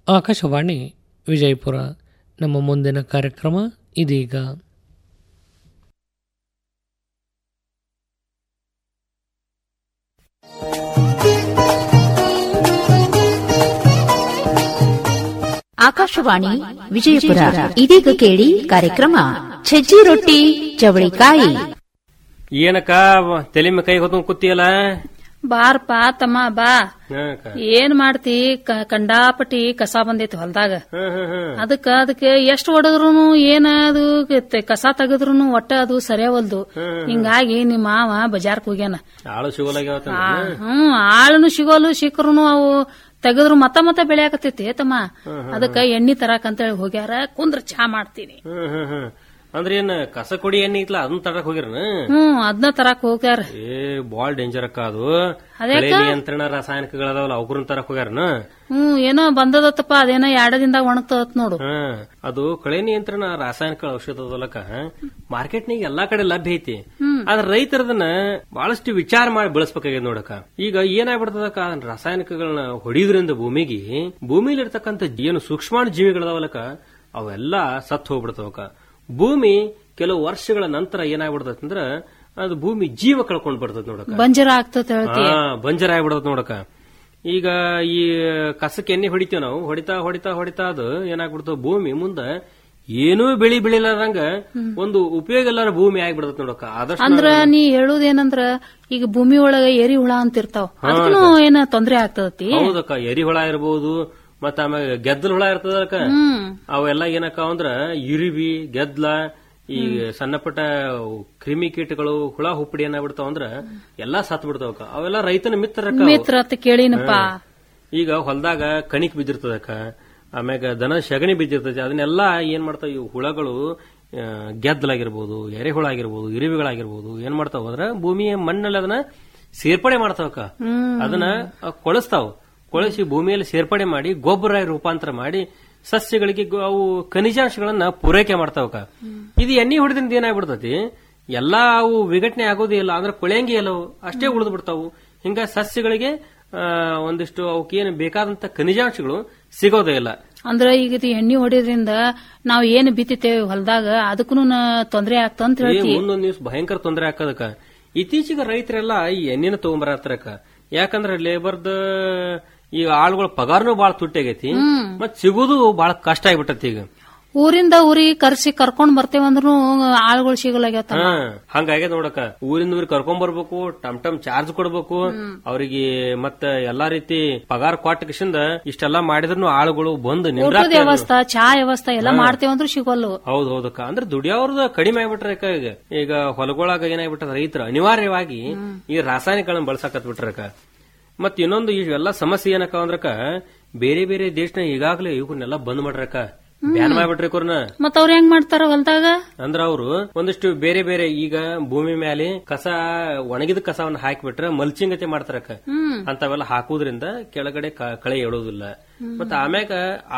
ಆಕಾಶವಾಣಿ ವಿಜಯಪುರ ನಮ್ಮ ಮುಂದಿನ ಕಾರ್ಯಕ್ರಮ ಇದೀಗ ಆಕಾಶವಾಣಿ ವಿಜಯಪುರ ಇದೀಗ ಕೇಳಿ ಕಾರ್ಯಕ್ರಮ ಸಜ್ಜಿ ರೊಟ್ಟಿ ಚವಳಿಕಾಯಿ ಏನಕ್ಕ ತಲೆ ಮೇಲೆ ಕೈ ಹೊತ್ಕೊಂಡ್ ಕೂತಿಯಲ್ಲ ಬಾರ್ಪ ತಮ್ಮ ಬಾ ಹಾ ಅಕ್ಕ. ಏನ್ ಮಾಡ್ತಿ ಕ- ಕಂಡಾಪಟಿ ಕಸ ಬಂದೈತಿ ಹೊಲ್ದಾಗ ಹ್ಮ್ ಹ್ಮ್ ಹ್ಮ್ ಅದಕ್ಕ ಅದಕ್ಕೆ ಎಷ್ಟ್ ಹೊಡೆದ್ರುನು ಏನ ಅದು ತೆ- ಕಸ ತೆಗದ್ರುನು ಒಟ್ಟ ಅದು ಸರಿಯಾವಲ್ದು ಹಿಂಗಾಗಿ ನಿಮ್ಮ ಮಾವ ಬಜಾರ್ಕ್ ಹೋಗ್ಯಾನ ಆಳು ಸಿಗೋಲಾಗ್ಯಾವ ತಮ್ಮ. ಆ, ಹ್ಮ್ ಆಳುನು ಸಿಗೋಲು ಸಿಕ್ಕರುನು ಅವು ತೆಗದ್ರು ಮತ್ತ ಮತ್ತ ಬೆಳೆಯಾಕತ್ತೈತಿ ತಮ್ಮ ಅದಕ್ಕ ಎಣ್ಣಿ ತರಾಕ್ ಅಂತೇಳಿ ಹೋಗ್ಯಾರ ಕುಂದ್ರ ಚಾ ಮಾಡ್ತೀನಿ ಹ್ಮ್ ಹ್ಮ್ ಹ್ಮ್ ಅಂದ್ರೆ ಏನ್ ಕಸ ಕೊಡಿ ಎಣ್ಣೆ ಐತ್ಲ ಅದನ್ನ ತರಕ್ ಹೋಗಿರನ ಹ್ಮ್ ಅದನ್ನ ತರಾಕ್ ಹೋಗ್ಯಾರ ಏ ಬಾಳ್ ಡೇಂಜರ್ ಅಕ್ಕ ಅದು ಅದ್ಯಾಕ? ಕಳೆ ನಿಯಂತ್ರಣ ರಾಸಾಯನಿಕಗಳದಾವಲ್ಲ ಅವ್ರನ್ನ ತರಕ್ ಹೋಗ್ಯಾರನ ಹ್ಮ್ ಏನೋ ಬಂದದತ್ತಪ್ಪ ಅದೇನೋ ಎರಡ ದಿನದಾಗ ಒಣಗ್ತದತ್ ನೋಡು ಹ್ಮ್ ಅದು ಕಳೆ ನಿಯಂತ್ರಣ ರಾಸಾಯನಿಕ ಔಷಧ ಅದಲ್ಲಕ್ಕ ಮಾರ್ಕೆಟ್ನಾಗ ಎಲ್ಲಾ ಕಡೆ ಲಭ್ಯ ಐತಿ ಆದ್ರೆ ರೈತರದನ್ನ ಬಹಳಷ್ಟು ವಿಚಾರ ಮಾಡಿ ಬೆಳೆಸ್ಬೇಕಾಗ್ಯದ ನೋಡಕ್ಕ ಈಗ ಏನಾಗ್ಬಿಡ್ತದಕ್ಕ ಅದನ್ನ ರಾಸಾಯನಿಕಗಳನ್ನ ಹೊಡಿಯೋದ್ರಿಂದ ಭೂಮಿಗೆ ಭೂಮಿಲಿ ಇರ್ತಕ್ಕಂಥ ಏನು ಸೂಕ್ಷ್ಮಾಣು ಜೀವಿಗಳದಾವಲ್ಲಕ್ಕ ಅವೆಲ್ಲ ಸತ್ತು ಹೋಗ್ಬಿಡ್ತಾವಕ್ಕ ಭೂಮಿ ಕೆಲವು ವರ್ಷಗಳ ನಂತರ ಏನಾಗ್ಬಿಡ್ತೈತಿ ಅಂದ್ರ ಅದು ಭೂಮಿ ಜೀವ ಕಳ್ಕೊಂಡ್ ಬರ್ತದ ನೋಡಕ್ಕ ಬಂಜರ ಆಗ್ತದ ಹೇಳ್ತಿ ಹಾ ಬಂಜರ ಆಗ್ಬಿಡತ್ ನೋಡಕ ಈಗ ಈ ಕಸಕ್ಕೆ ಎಣ್ಣೆ ಹೊಡಿತೀವಿ ನಾವು ಹೊಡಿತಾ ಹೊಡಿತಾ ಹೊಡಿತಾ ಅದು ಏನಾಗ್ಬಿಡ್ತಾವ ಭೂಮಿ ಮುಂದ ಏನೂ ಬೆಳಿ ಬೆಳಿಲಾರ್ದಂಗ ಒಂದು ಉಪಯೋಗ ಇಲ್ಲಾರ ಭೂಮಿ ಆಗ್ಬಿಡತ್ ನೋಡಕ ಆದಷ್ಟು ಅಂದ್ರ ನೀ ಹೇಳುದೇನಂದ್ರ ಈಗ ಭೂಮಿ ಒಳಗ ಎರಿ ಹುಳ ಅಂತ ಇರ್ತಾವ ಅದಕ್ಕೂ ಏನ ತೊಂದ್ರೆ ಆಗ್ತದತಿ ಹೌದಕ್ಕ ಎರಿಹುಳ ಇರಬಹುದು ಮತ್ತ ಆಮೇಲೆ ಗೆದ್ದಲ ಹುಳ ಇರ್ತದಕ್ಕ ಹ್ಮ್ ಅವೆಲ್ಲ ಏನಕ್ಕ ಅಂದ್ರ ಇರಿವಿ ಗೆದ್ಲ ಈ ಸಣ್ಣ ಪುಟ್ಟ ಕ್ರಿಮಿ ಕೀಟಗಳು ಹುಳ ಹುಪ್ಪಡಿ ಏನಾಗ್ಬಿಡ್ತಾವ ಅಂದ್ರ ಎಲ್ಲಾ ಸತ್ ಬಿಡ್ತಾವಕ್ಕ ಅವೆಲ್ಲ ರೈತನ ಮಿತ್ರರಕ್ಕ ಅವು. ಮಿತ್ರ ಅಂತ ಕೇಳಿನಪ್ಪ ಈಗ ಹೊಲದಾಗ ಕಣಿಕ್ ಬಿದ್ದಿರ್ತದಕ್ಕ ಆಮ್ಯಾಗ ದನ ಸಗಣಿ ಬಿದ್ದಿರ್ತೈತಿ ಅದನ್ನೆಲ್ಲ ಏನ್ ಮಾಡ್ತಾವ ಇವು ಹುಳಗಳು ಆ, ಗೆದ್ದಲಾಗಿರ್ಬೋದು ಎರೆಹುಳ ಆಗಿರ್ಬೋದು ಇರುವಿಗಳಾಗಿರ್ಬೋದು ಏನ್ ಮಾಡ್ತಾವ ಅಂದ್ರ ಭೂಮಿಯ ಮಣ್ಣಲ್ಲಿ ಅದನ್ನ ಸೇರ್ಪಡೆ ಮಾಡ್ತಾವಕ್ಕ ಅದನ್ನ ಆ, ಕೊಳಸ್ತಾವ ಕೊಳಸಿ ಭೂಮಿಯಲ್ಲಿ ಸೇರ್ಪಡೆ ಮಾಡಿ ಗೊಬ್ಬರ ರೂಪಾಂತರ ಮಾಡಿ ಸಸ್ಯಗಳಿಗೆ ಗೊ- ಅವು ಖನಿಜಾಂಶಗಳನ್ನ ಪೂರೈಕೆ ಮಾಡ್ತಾವಕ್ಕ ಇದು ಎಣ್ಣೆ ಹೊಡೆದಿಂದ ಏನಾಗ್ಬಿಡ್ತತಿ ಎಲ್ಲಾ ಅವು ವಿಘಟನೆ ಆಗೋದೇ ಇಲ್ಲ ಅಂದ್ರೆ ಕೊಳೆಯಂಗೆ ಇಲ್ಲ ಅವು. ಅಷ್ಟೇ ಉಳಿದು ಬಿಡ್ತಾವು ಹಿಂಗ ಸಸ್ಯಗಳಿಗೆ ಆ, ಒಂದಿಷ್ಟು ಅವಕ್ಕೇನು ಬೇಕಾದಂತ ಖನಿಜಾಂಶಗಳು ಸಿಗೋದೇ ಇಲ್ಲ ಅಂದ್ರ ಈಗ ಇದು ಎಣ್ಣೆ ಹೊಡಿಯೋದ್ರಿಂದ ನಾವ್ ಏನ್ ಬಿತ್ತಿತೇವೆ ಹೊಲದಾಗ ಅದಕ್ಕೂ ತೊಂದ್ರೆ ಆಗ್ತಂತ ಏ, ಹೇಳ್ತಿ ಮುಂದೊಂದ್ ದಿವ್ಸ ಭಯಂಕರ ತೊಂದರೆ ಹಾಕದಕ್ಕ ಇತ್ತೀಚೆಗೆ ರೈತರೆಲ್ಲ ಈ ಎಣ್ಣೆನ ತಗೊಂಬರತ್ತಾರಕ್ಕ ಯಾಕಂದ್ರ ಲೇಬರ್ದ ಈ ಆಳುಗಳ ಪಗಾರನು ಬಾಳ ತುಟ್ಟಾಗೈತಿ ಮತ್ ಸಿಗೋದು ಬಾಳ ಕಷ್ಟ ಆಗ್ಬಿಟ್ಟತಿ ಈಗ ಊರಿಂದ ಊರಿಗೆ ಕರ್ಸಿ ಕರ್ಕೊಂಡ್ ಬರ್ತೇವಂದ್ರು ಆಳುಗಳು ಸಿಗಲಾಗ್ಯಾವ ಹಾ ಹಂಗಾಗ್ಯದ ನೋಡಕ ಊರಿಂದ ಊರಿಗೆ ಕರ್ಕೊಂಡ್ ಬರ್ಬೇಕು ಟಮ್ ಟಮ್ ಚಾರ್ಜ್ ಕೊಡ್ಬೇಕು ಅವ್ರಿಗೆ ಮತ್ತ ಎಲ್ಲಾ ರೀತಿ ಪಗಾರ ಕೊಟ್ಟ ಕಿಶಿಂದ ಇಷ್ಟೆಲ್ಲಾ ಮಾಡಿದ್ರು ಆಳುಗಳು ಬಂದು ಊಟದ ನಿಂದ್ರಾಕ ವ್ಯವಸ್ಥೆ ಚಾ ವ್ಯವಸ್ಥೆ ಎಲ್ಲ ಮಾಡ್ತೇವಂದ್ರು ಸಿಗೋಲ್ಲು ಹೌದ್ ಹೌದಕ್ಕ ಅಂದ್ರೆ ದುಡಿಯೋರ್ದ ಕಡಿಮೆ ಆಗ್ಬಿಟ್ರೆ ಅಕ್ಕ ಈಗ ಈಗ ಹೊಲಗೊಳಗ ಏನಾಗ್ಬಿಟ್ಟದ ರೈತರು ಅನಿವಾರ್ಯವಾಗಿ ಈ ರಾಸಾಯನಿಕಗಳನ್ನ ಬಳಸಕತ್ ಬಿಟ್ರಕ್ಕ ಮತ್ ಇನ್ನೊಂದು ಇವೆಲ್ಲ ಸಮಸ್ಯೆ ಏನಕ್ಕ ಅಂದ್ರಕ್ಕ ಬೇರೆ ಬೇರೆ ದೇಶನ ಈಗಾಗಲೇ ಇವನ್ನೆಲ್ಲ ಬಂದ್ ಮಾಡ್ರಕ್ಕ ಬ್ಯಾನ್ ಮಾಡ್ಬಿಟ್ರಿ ಇವ್ರನ್ನ ಮತ್ತ ಅವ್ರ ಹೆಂಗ್ ಮಾಡ್ತಾರ ಹೊಲದಾಗ ಅಂದ್ರ ಅವರು ಒಂದಿಷ್ಟು ಬೇರೆ ಬೇರೆ ಈಗ ಭೂಮಿ ಮೇಲೆ ಕಸ ಒಣಗಿದ ಕಸವನ್ನ ಹಾಕಿಬಿಟ್ರೆ ಮಲ್ಚಿಂಗತೆ ಮಾಡ್ತಾರಕ್ಕ ಅಂತವೆಲ್ಲ ಹಾಕುವುದ್ರಿಂದ ಕೆಳಗಡೆ ಕ- ಕಳೆ ಎಳೋದಿಲ್ಲ ಮತ್ತ ಆಮ್ಯಾಗ